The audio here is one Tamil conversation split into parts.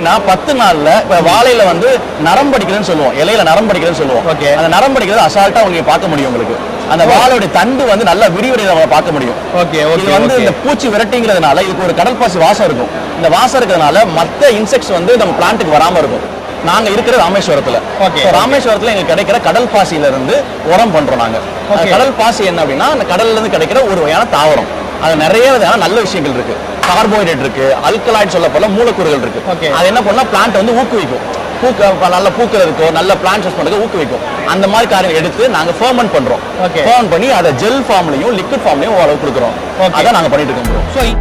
எப்படின்னா பத்து நாள்ல இப்ப வாழையில வந்து நரம்படிக்கிறதுன்னு சொல்லுவோம் இலையில நரம்படிக்கிறதுன்னு சொல்லுவோம் Okay. அந்த நரம்படிக்கிறது அசால்ட்டா உங்களுக்கு பார்க்க முடியும் உங்களுக்கு அந்த வாழையோட தண்டு வந்து நல்லா விரிவடையை நம்ம பார்க்க முடியும் ஓகே இது ஓகே வந்து ஓகே இந்த பூச்சி விரட்டிங்கிறதுனால இதுக்கு ஒரு கடல் பாசி வாசம் இருக்கும் இந்த வாசம் இருக்கிறதுனால மத்த இன்செக்ட்ஸ் வந்து நம்ம பிளான்ட்டுக்கு வராம இருக்கும் நாங்க இருக்கிறது ராமேஸ்வரத்துல Okay, So, ராமேஸ்வரத்துல எங்களுக்கு கிடைக்கிற கடல் பாசியில இருந்து உரம் பண்றோம் நாங்க அந்த Okay. கடல் பாசி என்ன அப்படின்னா அந்த கடல்ல இருந்து கிடைக்கிற ஒரு வகையான தாவரம் அது நிறைய விதமான நல்ல விஷயங்கள் இருக்கு கார்போஹைட்ரேட் இருக்கு அல்கலாய்ட் சொல்லப்போல மூலக்கூறுகள் இருக்கு Okay. அது என்ன பண்ணா பிளான்ட் வந்து ஊக்குவிக்கும் பூக்க நல்ல பூக்கிறதுக்கோ நல்ல பிளான்ட் பண்ணுறதுக்கு ஊக்குவிக்கும் அந்த மாதிரி காரியம் எடுத்து நாங்க ஃபர்மெண்ட் பண்றோம் Okay. ஃபர்மெண்ட் பண்ணி அதை ஜெல் ஃபார்ம்லயும் லிக்விட் ஃபார்ம்லயும் ஓரளவு கொடுக்குறோம் Okay. அதான் நாங்க பண்ணிட்டு இருக்கோம் bro. ஸோ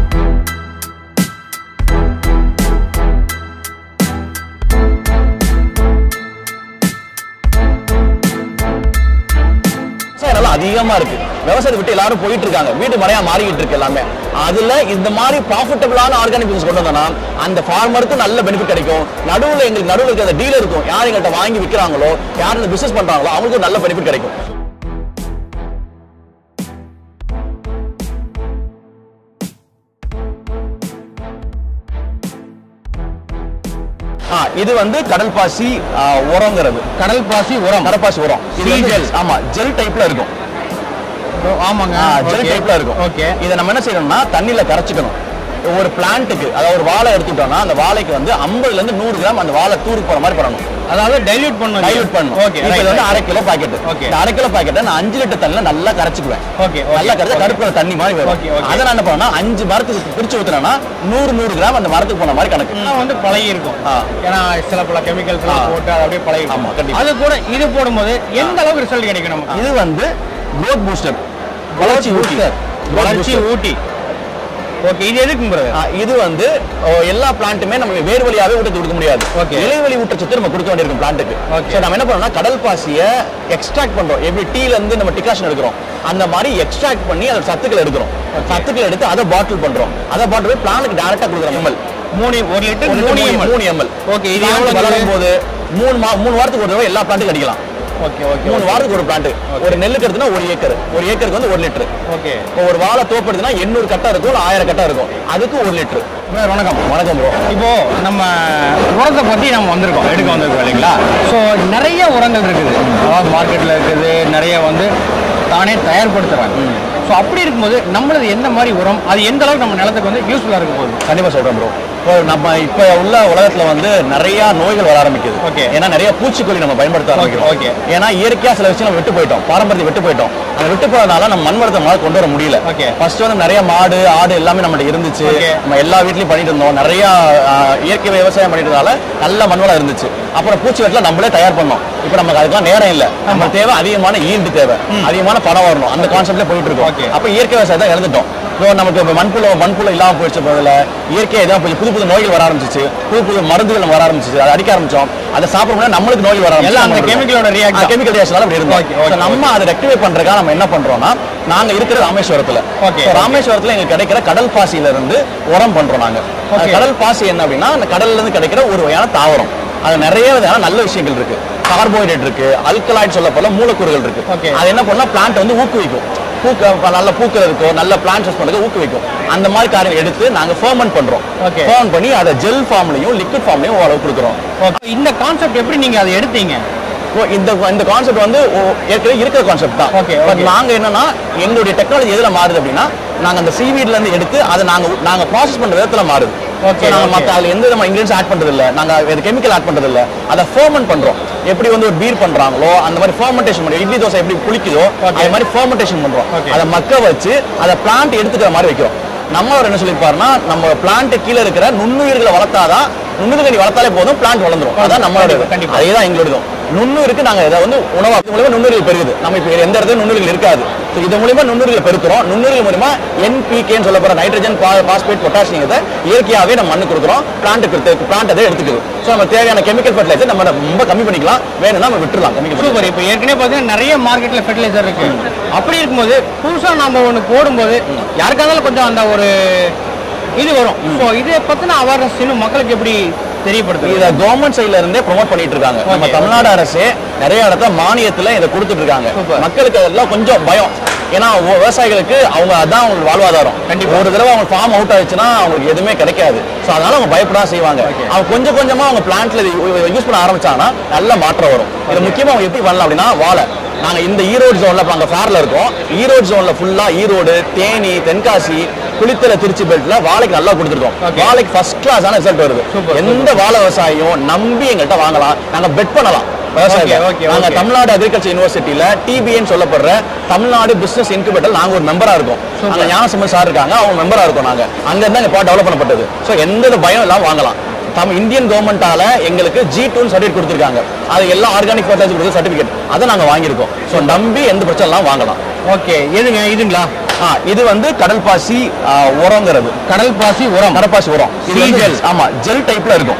விவசாயம் நல்லா அதிகமா இருக்கு விவசாயத்தை விட்டு எல்லாரும் போயிட்டு இருக்காங்க வீடு மறையா மாறிக்கிட்டு இருக்கு எல்லாமே அதுல இந்த மாதிரி ப்ராஃபிட்டபிளான ஆர்கானிக் பிசினஸ் கொண்டு வந்தோம்னா அந்த ஃபார்மருக்கும் நல்ல பெனிஃபிட் கிடைக்கும் நடுவுல எங்களுக்கு நடுவுல இருக்க அந்த டீலர் இருக்கும் யார் எங்கள்கிட்ட வாங்கி விற்கிறாங்களோ யார் இந்த பிசினஸ் பண்றாங்களோ அவங்களுக்கும் நல்ல பெனிஃபிட் கிடைக்கும் ஆ, இது வந்து கடல் பாசி ஆ, உரங்கிறது கடல் பாசி உரம் கடற்பாசி உரம் இது வந்து Sea gel. ஆமா ஜெல் டைப்ல இருக்கும் ஆமாங்க ஜெல் டைப்ல இருக்கும் ஓகே இதை நம்ம என்ன செய்யணும்னா தண்ணியில கரைச்சிக்கணும் ஒரு பிளான்ட்டுக்கு அதாவது ஒரு வாழை எடுத்துட்டோம்னா அந்த வாழைக்கு வந்து 50 ல இருந்து நூறு கிராம் அந்த வாழை தூருக்கு போற மாதிரி பண்ணணும் அதாவது டைல்யூட் பண்ணணும் டைல்யூட் பண்ணணும் ஓகே இப்போ இது வந்து அரை கிலோ பாக்கெட் Okay. இந்த அரை கிலோ பாக்கெட்டை நான் அஞ்சு லிட்டர் தண்ணியில நல்லா கரைச்சிக்குவேன் ஓகே நல்லா கரைச்சா கருப்பு color தண்ணி மாதிரி Okay, வரும் okay. அதை நான் என்ன பண்ணா அஞ்சு மரத்துக்கு பிரிச்சு ஊத்துனேன்னா நூறு நூறு கிராம் அந்த மரத்துக்கு போன மாதிரி கணக்கு ஆனால் வந்து பழகி இருக்கும் ஆ. ஏன்னா சில பல கெமிக்கல்ஸ் எல்லாம் ஆ. போட்டு அது அப்படியே பழகி ஆமா, கண்டிப்பா. அது கூட இது போடும்போது எந்த அளவுக்கு ரிசல்ட் கிடைக்கும் நமக்கு இது வந்து growth பூஸ்டர் வளர்ச்சி ஊட்டி வளர்ச்சி ஊட்டி ஓகே இது எதுக்கு brother? ஆ, இது வந்து ஓ, எல்லா பிளான்ட்டுமே நம்ம வேர் வழியாவே ஊட்டத்து கொடுக்க முடியாது Okay. இலைவழி ஊட்டச்சத்து நம்ம கொடுக்க வேண்டியிருக்கும் பிளான்ட்டுக்கு Okay. ஸோ நம்ம என்ன பண்ணோம்னா கடல் பாசியை எக்ஸ்ட்ராக்ட் பண்றோம் எப்படி டீல இருந்து நம்ம டிகாஷன் எடுக்கிறோம் அந்த மாதிரி எக்ஸ்ட்ராக்ட் பண்ணி அதோட சத்துக்கள் எடுக்கிறோம் சத்துக்கள் எடுத்து அதை பாட்டில் பண்றோம் அதை பாட்டில் போய் பிளானுக்கு டேரக்டா கொடுக்குறோம் எம்எல் மூணு ஒரு லிட்டர் மூணு மூணு எம்எல் மூணு எம்எல் ஓகே இது இது எவ்வளவு வளரும் போது மூணு மா மூணு வாரத்துக்கு ஒரு தடவை எல்லா பிளான்ட்டுக்கும் அடிக்கலாம் ஓகே ஓகே மூணு வாரத்துக்கு ஒரு பிளான்ட் ஒரு நெல்லுக்கு எடுத்துனா ஒரு ஏக்கர் ஒரு ஏக்கருக்கு வந்து ஒரு லிட்டர் ஓகே இப்போ ஒரு வாழை தோப்பு எடுத்துனா எண்ணூறு கட்டா இருக்கும் இல்லை ஆயிரம் கட்டா இருக்கும் அதுக்கு ஒரு லிட்டர் வணக்கம் வணக்கம் ப்ரோ இப்போ நம்ம உரத்தை பத்தி நம்ம வந்திருக்கோம் எடுக்க வந்திருக்கோம் இல்லைங்களா ஸோ நிறைய உரங்கள் இருக்குது அதாவது மார்க்கெட்ல இருக்குது நிறைய வந்து தானே தயார்படுத்துறாங்க ஸோ அப்படி இருக்கும்போது நம்மளது எந்த மாதிரி உரம் அது எந்த அளவுக்கு நம்ம நிலத்துக்கு வந்து யூஸ்ஃபுல்லாக இருக்க போகுது கண்டிப்பா சொல்றேன் ப்ரோ இப்போ நம்ம இப்ப உள்ள உலகத்துல வந்து நிறைய நோய்கள் வர ஆரம்பிக்குது Okay. ஏன்னா நிறைய பூச்சிக்கொல்லி நம்ம பயன்படுத்த ஆரம்பிக்கிறோம் okay. ஏன்னா இயற்கையா சில விஷயம் நம்ம விட்டு போயிட்டோம் பாரம்பரியத்தை விட்டு போயிட்டோம் அந்த விட்டு போறதுனால நம்ம மண் வளத்தை நம்மளால கொண்டு வர முடியல Okay. ஃபர்ஸ்ட் வந்து நிறைய மாடு ஆடு எல்லாமே நம்மகிட்ட இருந்துச்சு Okay. நம்ம எல்லா வீட்லயும் பண்ணிட்டு இருந்தோம் நிறைய ஆஹ், இயற்கை விவசாயம் பண்ணிட்டு இருந்ததால நல்ல மண் வளம் இருந்துச்சு அப்புறம் பூச்சி வெட்டில நம்மளே தயார் பண்ணோம் இப்போ நமக்கு அதுக்கெல்லாம் நேரம் இல்ல நம்ம தேவை அதிகமான ஈல்டு தேவை அதிகமான பணம் வரணும் அந்த கான்செப்ட்ல போயிட்டு இருக்கோம் Okay. அப்ப இயற்கை விவசாயத்தை இழந்துட்டோம் இப்போ நமக்கு இப்போ மண்புழு மண்புழு இல்லாம போயிடுச்சு பதில் இயற்கையாக இதாக போய் புது புது நோய்கள் வர ஆரம்பிச்சிச்சு புது புது மருந்துகள் நம்ம வர ஆரம்பிச்சிச்சு அதை அடிக்க ஆரம்பிச்சோம் அதை சாப்பிட நம்மளுக்கு நோய் வர ஆரம்பிச்சு எல்லாம் அந்த chemicalோட reaction. கெமிக்கல் ரியாக்ஷனால அப்படி இருந்தோம் Okay, okay, So, நம்ம அதை ரெக்டிஃபை பண்றதுக்காக நம்ம என்ன பண்றோம்னா நாங்க இருக்கிற ராமேஸ்வரத்துல Okay, So, okay. ராமேஸ்வரத்துல எங்களுக்கு கிடைக்கிற கடல் பாசியில இருந்து உரம் பண்றோம் நாங்க அந்த Okay. கடல் பாசி என்ன அப்படின்னா அந்த கடல்ல இருந்து கிடைக்கிற ஒரு வகையான தாவரம் அது நிறைய விதமான நல்ல விஷயங்கள் இருக்கு கார்போஹைட்ரேட் இருக்கு அல்கலாய்ட் சொல்லப்போல மூலக்கூறுகள் இருக்கு Okay. அது என்ன பண்ணா பிளான்ட் வந்து ஊக்குவிக்கும் பூக்க நல்ல பூக்கிறதுக்கோ நல்ல பிளான்ட் பண்ணுறதுக்கு ஊக்குவிக்கும் அந்த மாதிரி காரியம் எடுத்து நாங்க ஃபர்மெண்ட் பண்றோம் Okay. ஃபர்மெண்ட் பண்ணி அதை ஜெல் ஃபார்ம்லயும் லிக்விட் ஃபார்ம்லயும் ஓரளவு கொடுக்குறோம் ஓகே இந்த கான்செப்ட் எப்படி நீங்க அதை எடுத்தீங்க ஓ, இந்த இந்த கான்செப்ட் வந்து ஓ, ஏற்கனவே இருக்கிற கான்செப்ட் தான் Okay, பட் okay. நாங்க என்னன்னா எங்களுடைய டெக்னாலஜி எதுல மாறுது அப்படின்னா நாங்க அந்த சீவீட்ல இருந்து எடுத்து அதை நாங்க நாங்க ப்ராசஸ் பண்ற விதத்துல மாறுது Okay, So, நாங்க okay. மத்த அதுல எந்த விதமான இன்கிரியன்ஸ் ஆட் பண்றது இல்ல நாங்க கெமிக்கல் ஆட் பண்றது இல்ல அதை ஃபர்மெண்ட் பண்றோம் எப்படி வந்து ஒரு பீர் பண்றாங்களோ அந்த மாதிரி ஃபர்மெண்டேஷன் பண்ணி இட்லி தோசை எப்படி புளிக்குதோ Okay. அதே மாதிரி ஃபர்மெண்டேஷன் பண்றோம் Okay. அதை மக்க வச்சு அதை பிளான்ட் எடுத்துக்கிற மாதிரி வைக்கிறோம் நம்ம அவர் என்ன சொல்லியிருப்பாருன்னா நம்ம பிளான்ட் கீழே இருக்கிற நுண்ணுயிர்களை வளர்த்தாதான் நுண்ணுயிர்களை வளர்த்தாலே போதும் பிளான்ட் வளர்ந்துரும் அதான் நம்மளோட கண்டிப்பா, கண்டிப்பா. அதே தான் எங்களுடையதும் நுண்ணுயிருக்கு நாங்க இதை வந்து உணவா இது மூலமா நுண்ணுயிர்கள் பெருகுது நம்ம இப்போ எந்த இடத்துல நுண்ணுயிர்கள் இருக்காது ஸோ இது மூலியமா நுண்ணுயிர்கள் பெருக்கிறோம் நுண்ணுயிர்கள் மூலியமா என்பிகேன்னு சொல்ல போற நைட்ரஜன் பாஸ்பேட் பொட்டாசியம் இதை இயற்கையாகவே நம்ம மண்ணு கொடுக்குறோம் பிளான்ட்டுக்கு பிளான்ட் அதை எடுத்துக்குது ஸோ நம்ம தேவையான கெமிக்கல் ஃபர்டிலைசர் நம்ம ரொம்ப கம்மி பண்ணிக்கலாம் வேணும்னா நம்ம விட்டுறலாம் கெமிக்கல் சூப்பர் இப்போ ஏற்கனவே பார்த்தீங்கன்னா நிறைய மார்க்கெட்ல ஃபெர்டிலைசர் இருக்கு அப்படி இருக்கும்போது புதுசா நாம ஒன்று போடும்போது யாருக்கா இருந்தாலும் கொஞ்சம் அந்த ஒரு இது வரும் ஸோ இதை பத்தின அவேர்னஸ் இன்னும் மக்களுக்கு எப்படி தெரியப்படுத்துது இதை கவர்மெண்ட் சைடுல இருந்தே ப்ரோமோட் பண்ணிட்டு இருக்காங்க நம்ம Okay. தமிழ்நாடு அரசே நிறைய இடத்துல மானியத்துல இதை கொடுத்துட்டு இருக்காங்க Super. மக்களுக்கு அதெல்லாம் கொஞ்சம் பயம் ஏன்னா ஒ- விவசாயிகளுக்கு அவங்க அதான் அவங்களுக்கு வாழ்வாதாரம் கண்டிப்பா. ஒரு தடவை அவங்க ஃபார்ம் அவுட் ஆயிடுச்சுன்னா அவங்களுக்கு எதுவுமே கிடைக்காது ஸோ அதனால அவங்க பயப்படாம செய்வாங்க அவங்க கொஞ்சம் கொஞ்சமா அவங்க பிளான்ட்ல யூஸ் பண்ண ஆரம்பிச்சாங்கன்னா நல்ல மாற்றம் வரும் இது முக்கியமா அவங்க எப்படி பண்ணலாம் அப்படின்னா வாழை நாங்க இந்த ஈரோடு ஜோன்ல இப்ப அங்க ஃபேர்ல இருக்கோம் ஈரோடு ஜோன்ல ஃபுல்லா ஈரோடு தேனி தென்காசி குளித்தலை திருச்சி பெல்ட்ல வாழைக்கு நல்லா கொடுத்துருக்கோம் Okay. வாழைக்கு ஃபர்ஸ்ட் கிளாஸான ரிசல்ட் வருது Super, எந்த வாழை விவசாயியும் நம்பி எங்கள்கிட்ட வாங்கலாம் நாங்க பெட் பண்ணலாம் Okay, விவசாயத்தை okay, நாங்க okay. தமிழ்நாடு அக்ரிகல்ச்சர் யூனிவர்சிட்டியில டிபிஎன் சொல்லப்படுற தமிழ்நாடு பிசினஸ் இன்குபேட்டர் நாங்க ஒரு மெம்பரா இருக்கோம் Super. அங்க ஞானசம்பன் சார் இருக்காங்க அவங்க மெம்பரா இருக்கோம் நாங்க அங்க இருந்து எங்க பாட் டெவலப் பண்ணப்பட்டது ஸோ எந்த ஒரு பயம் இல்லாம வாங்கலாம் தம் இந்தியன் கவர்மெண்டால எங்களுக்கு ஜி டூன் சர்டிஃபிகேட் கொடுத்துருக்காங்க அது எல்லாம் ஆர்கானிக் ஃபர்டிலைசர் கொடுத்த சர்டிஃபிகேட் அதை நாங்க வாங்கியிருக்கோம் ஸோ நம்பி எந்த பிரச்சனை இல்லாம வாங்கலாம் ஓகே எதுங்க இதுங்களா ஆ, இது வந்து கடல் பாசி ஆ, உரங்கிறது கடல் பாசி உரம் கடற்பாசி உரம் இது வந்து Sea gel. ஆமா ஜெல் டைப்ல இருக்கும்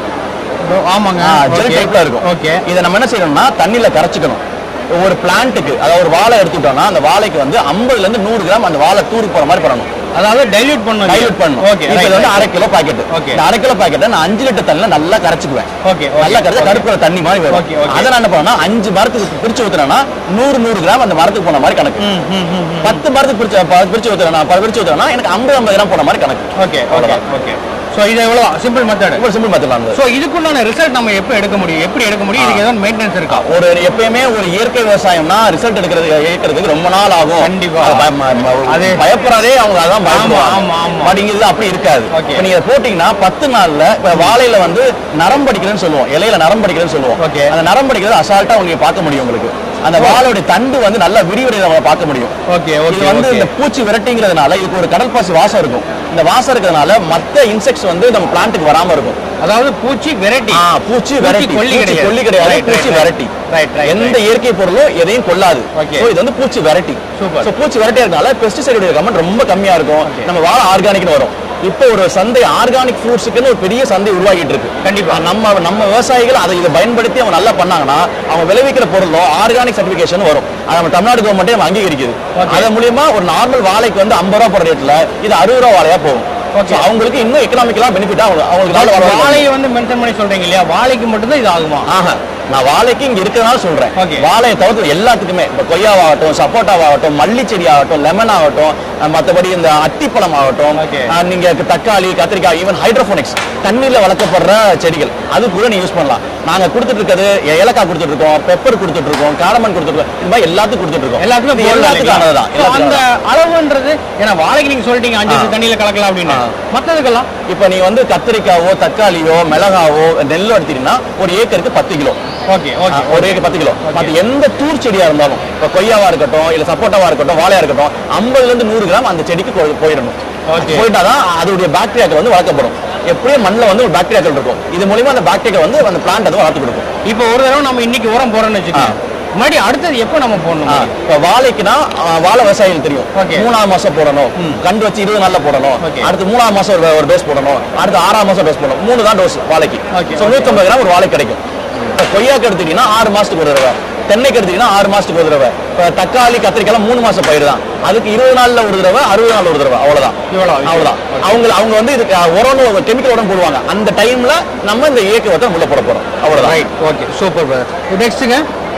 ஆமாங்க ஜெல் டைப்ல இருக்கும் ஓகே இதை நம்ம என்ன செய்யணும்னா தண்ணியில கரைச்சிக்கணும் ஒரு பிளான்ட்டுக்கு அதாவது ஒரு வாழை எடுத்துட்டோம்னா அந்த வாழைக்கு வந்து 50 ல இருந்து நூறு கிராம் அந்த வாழை தூரி போற மாதிரி பண்ணணும் அதாவது டைல்யூட் பண்ணணும் டைலூட் பண்ணணும் ஓகே இப்போ இது வந்து அரை கிலோ பாக்கெட் Okay. இந்த அரை கிலோ பாக்கெட்டை நான் அஞ்சு லிட்டர் தண்ணியில நல்லா கரைச்சிக்குவேன் ஓகே நல்லா கரைச்சா கருப்புற தண்ணி மாதிரி வரும் Okay, okay. அதை நான் என்ன பண்ணேன்னா அஞ்சு மரத்துக்கு பிரிச்சு ஊத்துறேன்னா நூறு நூறு கிராம் அந்த மரத்துக்கு போன மாதிரி கணக்கு ம் ம் ம் பத்து மரத்துக்கு பிரிச்சு ப- பிரிச்சு ஊத்துறேன்னா ப- பிரிச்சு ஊத்துறேன்னா எனக்கு ஐம்பது ஐம்பது கிராம் போன மாதிரி கணக்கு ஓகே ஓகே அவ்வளவுதான். ஓகே ஸோ இது எவ்வளோ சிம்பிள் மெத்தட் இவ்வளவு சிம்பிள் மெத்தட் ஸோ இதுக்குண்டான ரிசல்ட் நம்ம எப்போ எடுக்க முடியும் எப்படி எடுக்க முடியும் இதுக்கு ஏதாவது மெயின்டெனன்ஸ் இருக்கா ஒரு எப்பயுமே ஒரு இயற்கை விவசாயம்னா ரிசல்ட் எடுக்கிறது எடுக்கிறதுக்கு ரொம்ப நாள் ஆகும் கண்டிப்பா. அது பய- ம- ம- அது- பயப்படுறதே அவங்க அதான் பயப்படுவாங்க ஆமா, ஆமா. பட் இங்க இது அப்படி இருக்காது Okay. இப்ப நீங்க போட்டீங்கன்னா பத்து நாள்ல இப்ப வாழையில வந்து நரம்படிக்கிறேன்னு சொல்லுவோம் இலையில நரம்படிக்கிறேன்னு சொல்லுவோம் Okay. அந்த நரம்படிக்கிறது அசால்ட்டா உங்களுக்கு பார்க்க முடியும் உங்களுக்கு அந்த வாழையோட தண்டு வந்து நல்லா விரிவடையை நம்ம பார்க்க முடியும் ஓகே இது ஓகே வந்து ஓகே இந்த பூச்சி விரட்டிங்கிறதுனால இதுக்கு ஒரு கடல் பாசி வாசம் இருக்கும் இந்த வாசம் இருக்கிறதுனால மத்த இன்செக்ட்ஸ் வந்து நம்ம பிளான்ட்டுக்கு வராம இருக்கும் அதாவது பூச்சி வெரைட்டி ஆ, பூச்சி வெரைட்டி கொல்லி கிடையாது. கொல்லி கிடையாது Right, பூச்சி right, வெரைட்டி right, right, எந்த இயற்கை பொருளும் எதையும் கொல்லாது Okay. So, இது வந்து பூச்சி வெரைட்டி Super. ஸோ பூச்சி வெரைட்டி இருக்கனால பெஸ்டிசைடுடைய கமெண்ட் ரொம்ப கம்மியா இருக்கும் நம்ம வாழை ஆர்கானிக்னு வரும் இப்போ ஒரு சந்தை ஆர்கானிக் ஃப்ரூட்ஸுக்குன்னு ஒரு பெரிய சந்தை உருவாகிட்டு இருக்கு கண்டிப்பா. நம்ம நம்ம விவசாயிகள் அதை இதை பயன்படுத்தி அவங்க நல்லா பண்ணாங்கன்னா அவங்க விளைவிக்கிற பொருளும் ஆர்கானிக் சர்டிஃபிகேஷன் வரும் அது நம்ம தமிழ்நாடு கவர்மெண்ட்டே நம்ம அங்கீகரிக்குது Okay. அதன் மூலியமா ஒரு நார்மல் வாழைக்கு வந்து ஐம்பது ரூபா போற ரேட்ல இது அறுபது ரூபா வாழையா போகும் Okay. So, அவங்களுக்கு இன்னும் எக்கனாமிக்கலா பெனிஃபிட்டா அவங்களுக்கு நல்ல வருமானம் வாழையை வந்து மென்ஷன் பண்ணி சொல்றீங்க இல்லையா வாழைக்கு மட்டும்தான் இது ஆகுமா ஆஹா நான் வாழைக்கு இங்க இருக்கிறனால சொல்றேன் Okay. வாழையை தவிர்த்து எல்லாத்துக்குமே இப்போ கொய்யாவாகட்டும் சப்போட்டாவாகட்டும் மல்லி செடி ஆகட்டும் லெமன் ஆகட்டும் அஹ் மத்தபடி இந்த அத்திப்பழம் ஆகட்டும் Okay. அஹ் நீங்க தக்காளி கத்திரிக்காய் ஈவன் ஹைட்ரோபோனிக்ஸ் தண்ணியில வளர்க்கப்படுற செடிகள் அது கூட நீ யூஸ் பண்ணலாம் நாங்க கொடுத்துட்டு இருக்கிறது ஏ- ஏலக்காய் கொடுத்துட்டு இருக்கோம் பெப்பர் கொடுத்துட்டு இருக்கோம் காடமன் கொடுத்துட்டு இருக்கோம் இது மாதிரி எல்லாத்துக்கும் கொடுத்துட்டு இருக்கோம் எல்லாத்துக்கும் இது எல்லாத்துக்கானதுதான் So, அந்த எல்லாத்துக்கும் அளவுன்றது ஏன்னா வாழைக்கு நீங்க சொல்லிட்டீங்க அஞ்சு ஆ. லிட்டர் தண்ணியில கலக்கலாம் அப்படின்னு ஆ. மத்ததுக்கெல்லாம் இப்போ நீ வந்து கத்திரிக்காவோ தக்காளியோ மிளகாவோ நெல் எடுத்தீங்கன்னா ஒரு ஏக்கருக்கு பத்து கிலோ ஓகே ஓகே ஒரு ஏக்கர் பத்து கிலோ Okay. மத்த எந்த தூர் செடியா இருந்தாலும் இப்போ கொய்யாவா இருக்கட்டும் இல்ல சப்போட்டாவா இருக்கட்டும் வாழையா இருக்கட்டும் 50 ல இருந்து நூறு கிராம் அந்த செடிக்கு கொ- போயிடணும் Okay. போயிட்டாதான் அதோடைய பாக்டீரியாக்கள் வந்து வளர்க்கப்படும் எப்படியும் மண்ணில் வந்து ஒரு பாக்டீரியாக்கள் இருக்கும் இது மூலியமா அந்த பாக்டீரியா வந்து அந்த பிளான்ட் வந்து வளர்த்து கொடுக்கும் இப்போ ஒரு தடவை நம்ம இன்னைக்கு உரம் போறோம்னு வச்சுக்கோங்க மறுபடியும் அடுத்தது எப்போ நம்ம போடணும் இப்போ வாழைக்குன்னா ஆ, வாழை விவசாயிகள் தெரியும் Okay. மூணாவது மாசம் போடணும் கண்டு வச்சு இருபது நாள்ல போடணும் Okay. அடுத்து மூணாவது மாசம் ஒரு ஒரு டோஸ் போடணும் அடுத்து ஆறாம் மாசம் டோஸ் போடணும் மூணு தான் டோஸ் வாழைக்கு Okay, ஸோ நூற்றம்பது கிராம் ஒரு வாழை கிடைக்கும் இப்போ கொய்யாக்கு எடுத்துட்டீங்கன்னா ஆறு மாசத்துக்கு ஒரு தடவை தென்னைக்கு எடுத்தீங்கன்னா ஆறு மாசத்துக்கு ஒரு தடவை இப்போ தக்காளி கத்திரிக்காய் மூணு மாசம் பயிர் தான் அதுக்கு இருபது நாள்ல ஒரு தடவை அறுபது நாள் ஒரு தடவை அவ்வளவுதான் இவ்வளவு. அவ்வளவுதான் அவங்க அவங்க வந்து இதுக்கு உரம் கெமிக்கல் உரம் போடுவாங்க அந்த டைம்ல நம்ம இந்த இயற்கை உரத்தை உள்ள போட போறோம் அவ்வளவுதான் ரைட் ஓகே சூப்பர் பிரதர் நெக்ஸ்ட்டுங்க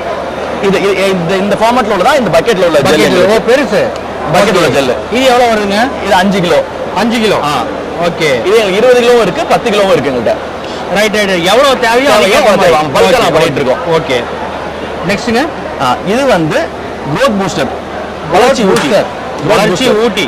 இது இது- இந்த இந்த ஃபார்மேட்ல உள்ளதா இந்த பக்கெட்ல உள்ள பக்கெட் ஜெல் ஓ பெருசு பக்கெட் உள்ள ஜெல் இது எவ்வளோ வருதுங்க இது அஞ்சு கிலோ அஞ்சு கிலோ ஆ ஓகே இது இருபது கிலோவும் இருக்கு பத்து கிலோவும் இருக்கு எங்கள்கிட்ட ரைட் ரைட் எவ்வளோ தேவையோ தேவையோ அதுக்கு அவ்வளவு தேவை. bulk ஆ நான் பண்ணிட்டு இருக்கோம். ஓகே நெக்ஸ்ட்டுங்க ஆ, இது வந்து growth பூஸ்டர் வளர்ச்சி ஊட்டி வளர்ச்சி ஊட்டி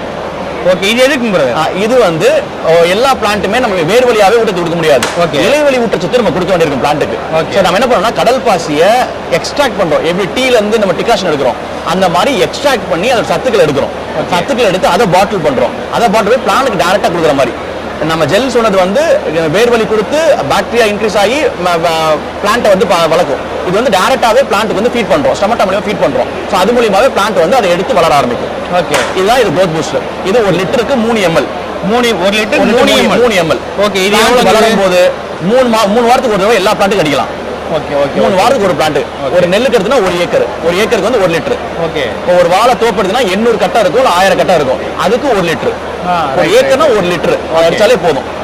ஓகே இது எதுக்குங்க பிரதர் ஆ, இது வந்து ஓ, எல்லா பிளான்ட்டுமே நம்ம வேர் வழியாவே ஊட்டத்தை கொடுக்க முடியாது Okay. இலைவெளி ஊட்டச்சத்து நம்ம கொடுக்க வேண்டியிருக்கும் பிளான்ட்டுக்கு Okay. ஸோ நம்ம என்ன பண்ணோம்னா கடல் பாசியை எக்ஸ்ட்ராக்ட் பண்றோம் எப்படி டீல இருந்து நம்ம டிகாஷன் எடுக்கிறோம் அந்த மாதிரி எக்ஸ்ட்ராக்ட் பண்ணி அதோட சத்துக்கள் எடுக்கிறோம் சத்துக்கள் எடுத்து அதை பாட்டில் பண்றோம் அதை பாட்டில் போய் பிளானுக்கு டேரக்டா கொடுக்குற மாதிரி நம்ம ஜெல் சொன்னது வந்து வேர் வழி கொடுத்து பாக்டீரியா இன்க்ரீஸ் ஆகி பிளான்ட்டை வந்து ப- வளர்க்கும் இது வந்து டேரக்டாவே பிளான்ட்டுக்கு வந்து ஃபீட் பண்றோம் ஸ்டமட்டா மூலியமா ஃபீட் பண்றோம் ஸோ அது மூலியமாவே பிளான்ட் வந்து அதை எடுத்து வளர ஆரம்பிக்கும் ஓகே இதுதான் இது growth பூஸ்டர் இது ஒரு லிட்டருக்கு மூணு எம்எல் மூணு ஒரு லிட்டர் ஒரு மூணு மூணு எம்எல் மூணு எம்எல் ஓகே இது இது எவ்வளோ வளரும் போது மூணு மா மூணு வாரத்துக்கு ஒரு தடவை எல்லா பிளான்ட்டுக்கும் அடிக்கலாம் ஓகே ஓகே மூணு வாரத்துக்கு ஒரு பிளான்ட் ஒரு நெல்லுக்கு எடுத்துனா ஒரு ஏக்கர் ஒரு ஏக்கருக்கு வந்து ஒரு லிட்டர் ஓகே இப்போ ஒரு வாழை தோப்பு எடுத்துனா எண்ணூறு கட்டா இருக்கும் இல்லை ஆயிரம் கட்டா இருக்கும் அதுக்கு ஒரு லிட்டர் ஆ, ஒரு right, ஏக்கர்னா ஒரு லிட்டர் அடிச்சாலே போதும்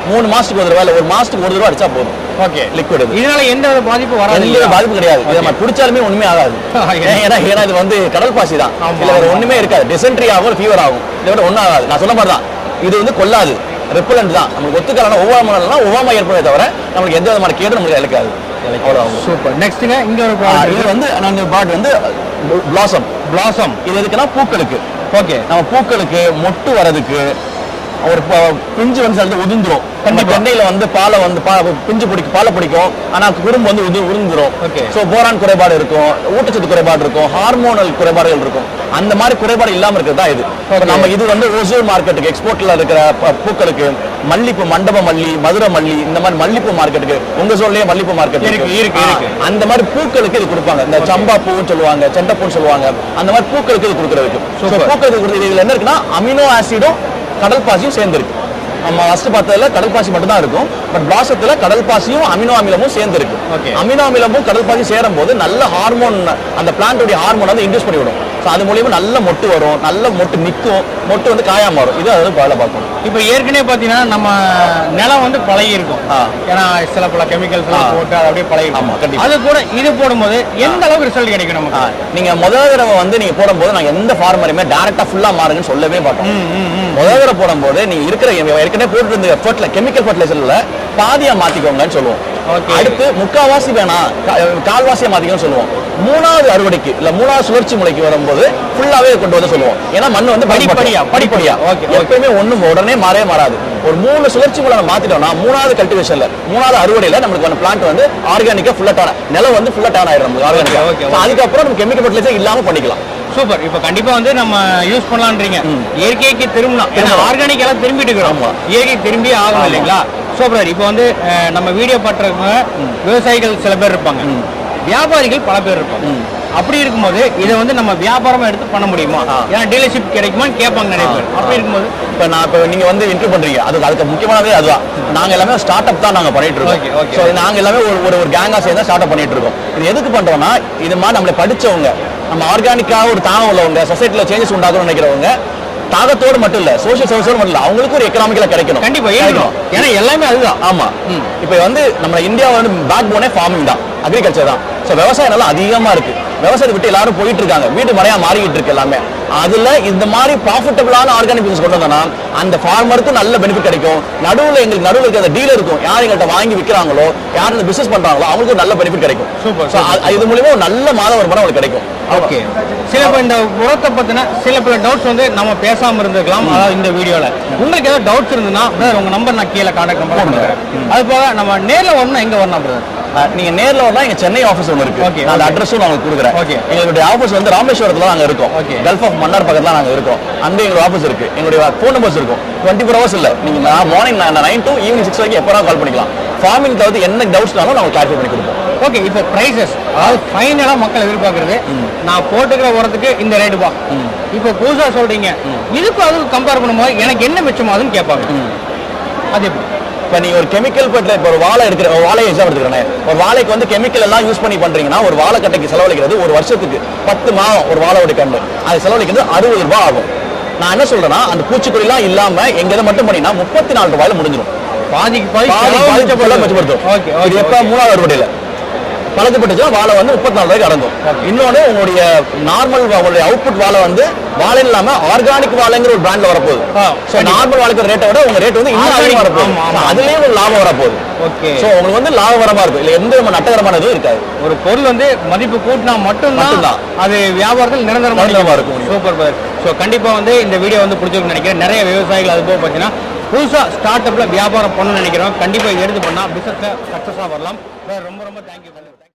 மூணு மாசத்துக்கு ஒரு தடவை இல்ல ஒரு மாசத்துக்கு ஒரு தடவை அடிச்சா போதும் ஓகே லிக்விட் இது இதனால எந்த வித பாதிப்பு வராது எந்த இல்லையா? பாதிப்பு கிடையாது இதை நம்ம குடிச்சாலுமே ஒண்ணுமே ஆகாது ஏன்? ஏன்னா ஏன்னா இது வந்து கடல் பாசி தான் ஆமா, இதுல வேற ஆமா. ஒண்ணுமே இருக்காது டிசென்ட்ரி ஆகும் ஃபீவர் ஆகும் இதை விட ஒண்ணும் ஆகாது நான் சொன்ன மாதிரி தான் இது வந்து கொல்லாது ரெப்பலண்ட் தான் நமக்கு ஒத்துக்கலாம் ஒவ்வாமலாம் ஒவ்வாம ஏற்படுறத தவிர நமக்கு எந்த விதமான கேடும் நமக்கு இழக்காது அவ்வளவு சூப்பர் நெக்ஸ்ட்டுங்க இங்க ஒரு ஆ, ப்ராடக்ட் இது வந்து நான் பாட் வந்து பிளாசம் பிளாசம் இது எதுக்குன்னா பூக்களுக்கு ஓகே நம்ம பூக்களுக்கு மொட்டு வரதுக்கு ஒரு ப- பிஞ்சு வந்து சிலது உதிர்ந்துரும் நம்ம கண்டிப்பா. தென்னையில வந்து பாலை வந்து பா பிஞ்சு பிடிக்கும் பாலை பிடிக்கும் ஆனா குறும்பு வந்து உது உதிர்ந்துரும் Okay. ஸோ போரான் குறைபாடு இருக்கும் ஊட்டச்சத்து குறைபாடு இருக்கும் ஹார்மோனல் குறைபாடுகள் இருக்கும் அந்த மாதிரி குறைபாடு இல்லாம இருக்கிறது தான் இது இப்ப Okay. நம்ம இது வந்து ஒசூர் மார்க்கெட்டுக்கு எக்ஸ்போர்ட்ல இருக்கிற ப- பூக்களுக்கு மல்லிப்பூ மண்டப மல்லி மதுரை மல்லி இந்த மாதிரி மல்லிப்பூ மார்க்கெட்டுக்கு உங்க சோன்லயே மல்லிப்பூ மார்க்கெட் இருக்கு, இருக்கு, ஆ, இருக்கு. அந்த மாதிரி பூக்களுக்கு இது கொடுப்பாங்க இந்த சம்பா பூன்னு சொல்லுவாங்க செண்டப்பூன்னு சொல்லுவாங்க அந்த மாதிரி பூக்களுக்கு இது கொடுக்கறதுக்கு ஸோ Super. பூக்களுக்கு கொடுக்குறது இதுல என்ன இருக்குன்னா அமினோ ஆசிடும் கடல் பாசியும் சேர்ந்துருக்கு நம்ம ஃபர்ஸ்ட் பார்த்ததுல கடல் பாசி மட்டும் தான் இருக்கும் பட் பிளாசத்துல கடல் பாசியும் அமினோ அமிலமும் சேர்ந்து இருக்கு Okay. அமினோ அமிலமும் கடல் பாசி சேரும் போது நல்ல ஹார்மோன் அந்த பிளான்டோட ஹார்மோன் வந்து இன்டியூஸ் பண்ணி விடும் ஸோ அது மூலியமா நல்ல மொட்டு வரும் நல்ல மொட்டு நிற்கும் மொட்டு வந்து காயாம வரும் இது அது வேலை பார்க்கும் இப்போ ஏற்கனவே பார்த்தீங்கன்னா நம்ம நிலம் வந்து பழகி இருக்கும் ஆ. ஏன்னா சில பல கெமிக்கல்ஸ் எல்லாம் ஆ. போட்டு அது அப்படியே பழகி ஆமா, கண்டிப்பா. அது கூட இது போடும்போது எந்த அளவுக்கு ரிசல்ட் கிடைக்கும் நமக்கு ஆ, நீங்க முதல் தடவை வந்து நீங்க போடும்போது நாங்க எந்த ஃபார்மரையுமே டேரக்டா ஃபுல்லா மாறுங்கன்னு சொல்லவே மாட்டோம் முதல் தடவை போடும்போது நீங்க இருக்கிற ஏற்கனவே போட்டு இருந்த ஃபர்ட்ல கெமிக்கல் ஃபர்டிலைசர்ல பாதியா மாத்திக்கோங்கன்னு சொல்லுவோம் Okay. அடுத்து முக்காவாசி வேணாம் கா- கால்வாசியா மாத்திக்கணும்னு சொல்லுவோம் மூணாவது அறுவடைக்கு இல்ல மூணாவது சுழற்சி முறைக்கு வரும்போது ஃபுல்லாவே கொண்டு வந்து சொல்லுவோம் ஏன்னா மண் வந்து படிப்படியா, படிப்படியா Okay, okay. எப்பயுமே ஒண்ணும் உடனே மாறவே மாறாது ஒரு மூணு சுழற்சி முறை நம்ம மாத்திட்டோம்னா மூணாவது கல்டிவேஷன்ல மூணாவது அறுவடையில நம்மளுக்கு அந்த பிளான்ட் வந்து ஆர்கானிக்கா ஃபுல்லா டான நிலம் வந்து ஃபுல்லா டான் ஆயிடும் நமக்கு ஆர்கானிக்கா Okay, okay, okay. அதுக்கப்புறம் நம்ம கெமிக்கல் ஃபர்டிலைசர் இல்லாம பண்ணிக்கலாம் சூப்பர் இப்போ கண்டிப்பா வந்து நம்ம யூஸ் பண்ணலான்றீங்க இயற்கைக்கு திரும்பலாம் ஏன்னா திரும்பலாம். ஆர்கானிக் எல்லாம் திரும்பிட்டு இருக்கிறோம் ஆமா. இயற்கை திரும்பி ஆகும் ஆமா. இல்லைங்களா சூப்பர் இப்போ வந்து அஹ், நம்ம வீடியோ பண்றவங்க விவசாயிகள் சில பேர் இருப்பாங்க வியாபாரிகள் பல பேர் இருப்பாங்க அப்படி இருக்கும்போது இதை வந்து நம்ம வியாபாரமா எடுத்து பண்ண முடியுமா ஆ. ஏன்னா டீலர்ஷிப் கிடைக்குமான்னு கேட்பாங்க நிறைய பேர் அப்படி இருக்கும்போது இப்போ நான் இப்போ நீங்க வந்து இன்டர்வியூ பண்றீங்க அது அதுக்கு முக்கியமானதே அதுதான் நாங்க எல்லாமே ஸ்டார்ட் அப் தான் நாங்க பண்ணிட்டு Okay, இருக்கோம் okay. ஸோ நாங்க எல்லாமே ஒரு ஒரு ஒரு கேங்கா சேர்ந்து ஸ்டார்ட் அப் பண்ணிட்டு இருக்கோம் இது எதுக்கு பண்றோம்னா இது மாதிரி நம்மளை படிச்சவங்க நம்ம ஆர்கானிக்காக ஒரு தாகம் உள்ளவங்க சொசைட்டில சேஞ்சஸ் உண்டாகணும்னு நினைக்கிறவங்க தாகத்தோடு மட்டும் இல்ல சோஷியல் சர்வீஸோடு மட்டும் இல்ல அவங்களுக்கும் ஒரு எக்கனாமிக்கலா கிடைக்கணும் கண்டிப்பா இருக்கணும் ஏன்னா எல்லாமே அதுதான் ஆமா இப்போ வந்து நம்ம இந்தியா வந்து பேக் போனே ஃபார்மிங் தான் அக்ரிகல்ச்சர் தான் ஸோ விவசாயம் நல்லா அதிகமா இருக்கு விவசாயத்தை விட்டு எல்லாரும் போயிட்டு இருக்காங்க வீடு மறையா மாறிக்கிட்டு இருக்கு எல்லாமே அதுல இந்த மாதிரி ப்ராஃபிட்டபிளான ஆர்கானிக் பிசினஸ் கொண்டு வந்தோம்னா அந்த ஃபார்மருக்கும் நல்ல பெனிஃபிட் கிடைக்கும் நடுவுல எங்களுக்கு நடுவுல இருக்கிற டீலர் இருக்கும் யார் எங்கள்கிட்ட வாங்கி விற்கிறாங்களோ யார் இந்த பிசினஸ் பண்றாங்களோ அவங்களுக்கு நல்ல பெனிஃபிட் கிடைக்கும் Super, ஸோ இது மூலியமா ஒரு நல்ல மாத வருமானம் அவங்களுக்கு கிடைக்கும் ஓகே சில பேர் இந்த உரத்தை பத்தின சில பல டவுட்ஸ் வந்து நம்ம பேசாம இருந்திருக்கலாம் அதாவது இந்த வீடியோல உங்களுக்கு ஏதாவது டவுட்ஸ் இருந்ததுன்னா பிரதர் உங்க நம்பர் நான் கீழே கான்டாக்ட் நம்பர் கொடுக்குறேன் அது போக நம்ம நேர்ல வரணும் எங்க வரணும் பிரதர் அஹ் நீங்க நேர்ல வரலாம் எங்க சென்னை ஆஃபீஸ் ஒன்று இருக்கு Okay, நான் அந்த okay. அட்ரஸும் நான் உங்களுக்கு கொடுக்குறேன் Okay. எங்களுடைய ஆஃபீஸ் வந்து ராமேஸ்வரத்துல நாங்க இருக்கோம் Okay. கல்ஃப் ஆஃப் மன்னார் பக்கத்துல நாங்க இருக்கோம் அங்க எங்களோட ஆஃபீஸ் இருக்கு எங்களுடைய ஃபோன் நம்பர்ஸ் இருக்கும் டுவெண்ட்டி ஃபோர் ஹவர்ஸ் இல்ல நீங்க morning nine to evening six வரைக்கும் எப்போ கால் பண்ணிக்கலாம் ஃபார்மிங் தவிர்த்து என்ன டவுட்ஸ்னாலும் நாங்க கிளாரிஃபை பண்ணி கொடுப்போம் ஓகே இப்போ பிரைசஸ் அதாவது ஃபைனலா மக்கள் எதிர்பார்க்கறது நான் போட்டுக்கிற உரத்துக்கு இந்த ரேட்டு பா இப்போ புதுசா சொல்றீங்க இதுக்கு அதுக்கு கம்பேர் பண்ணும்போது எனக்கு என்ன மிச்சமாகுதுன்னு கேட்பாங்க அது எப்படி இப்போ நீங்க ஒரு கெமிக்கல் பட்ல இப்போ ஒரு வாழை எடுக்கிற ஒரு வாழையை எக்ஸாம் எடுத்துக்கிறேன் ஒரு வாழைக்கு வந்து கெமிக்கல் எல்லாம் யூஸ் பண்ணி பண்றீங்கன்னா ஒரு வாழைக்கட்டைக்கு செலவழிக்கிறது ஒரு வருஷத்துக்கு பத்து மாதம் ஒரு வாழையோட கண்டு அது செலவழிக்கிறது அறுபது ரூபாய் ஆகும் நான் என்ன சொல்றேன்னா அந்த பூச்சிக்கொடிலாம் இல்லாம எங்க இதை மட்டும் பண்ணினா முப்பத்தி நாலு ரூபாயில முடிஞ்சிடும் பாதிக்கு பாதி பாதி செலவு பாதி மிச்சப்படுது. மிச்சப்படுத்தும் ஓகே இது ஓகே எப்ப மூணாவது அறுவடையில பழக்கப்பட்டுச்சுன்னா வாழை வந்து முப்பத்தி நாலு ரூபாய்க்கு அடங்கும் இன்னொன்று உங்களுடைய நார்மல் உங்களுடைய அவுட்புட் வாழை வந்து வாழை இல்லாம ஆர்கானிக் வாழைங்கிற ஒரு பிராண்ட்ல வரப்போகுது ஆ, ஸோ நார்மல் வாழைக்கு ரேட்டை விட உங்க ரேட் வந்து இன்னும் Organic, அதிகமாக வரப்போகுது ஆமா, ஆமா. So அதுலயே உங்களுக்கு லாபம் வரப்போகுது ஓகே ஸோ உங்களுக்கு வந்து லாபகரமா இருக்கும் இல்ல எந்த விதமான நட்டகரமான இதுவும் இருக்காது ஒரு பொருள் வந்து மதிப்பு கூட்டினா மட்டும்தான் மட்டும்தான். அது வியாபாரத்தில் நிரந்தரமா நிரந்தரமா இருக்கும். சூப்பர் பிரதர் ஸோ கண்டிப்பா வந்து இந்த வீடியோ வந்து பிடிச்சிருக்குன்னு நினைக்கிறேன் நிறைய விவசாயிகள் அது போக பார்த்தீங்கன்னா புதுசா ஸ்டார்ட் அப்ல வியாபாரம் பண்ணணும்னு நினைக்கிறோம் கண்டிப்பா இது எடுத்து பண்ணா பிசினஸ்ல சக்சஸா வரலாம் brother, ரொம்ப ரொம்ப தேங்க்யூ